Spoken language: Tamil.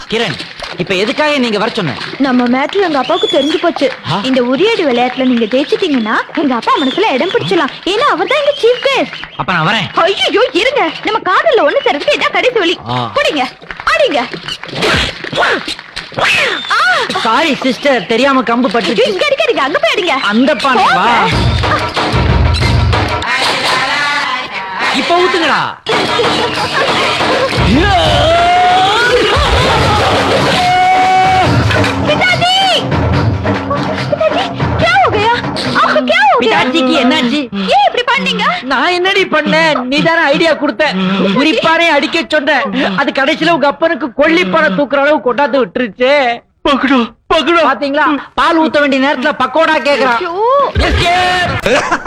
கிரண் இப்ப எதுக்காக நீங்க வர சொன்ன நம்ம மேட்ரு எங்க அப்பாவுக்கு தெரிஞ்சு போச்சு ஆ? இந்த உரியடி விளையாட்டுல நீங்க ஜெயிச்சிட்டீங்கன்னா எங்க அப்பா மனசுல இடம் பிடிச்சலாம் ஏன்னா அவர் தான் எங்க சீஃப் கெஸ்ட் அப்ப நான் வரேன் ஐயோ இருங்க நம்ம காதல்ல ஒண்ணு சேர்றதுக்கு இதான் கடைசி வழி ஆ. குடிங்க ஆடிங்க சாரி சிஸ்டர் தெரியாம கம்பு ஐயோ, பட்டுச்சு இங்க அடிக்காதீங்க அங்க போய் அடிங்க அந்த பானை வா போங்க. இப்ப ஊத்துங்கடா पिताजी पिताजी क्या हो गया आपको क्या हो गया பிதாஜிக்கு என்னாச்சு ஏன் இப்படி பண்ணீங்க நான் என்னடி பண்ணேன் நீ தானே ஐடியா கொடுத்த குறிப்பானே அடிக்க சொன்ன அது கடைசியில உங்க அப்பனுக்கு கொல்லிப்பானை தூக்குற அளவு கொண்டாந்து விட்டுருச்சு பகடா பகடா பாத்தீங்களா பால் ஊத்த வேண்டிய நேரத்துல பக்கோடா கேக்குறான் ஐயோ Escape!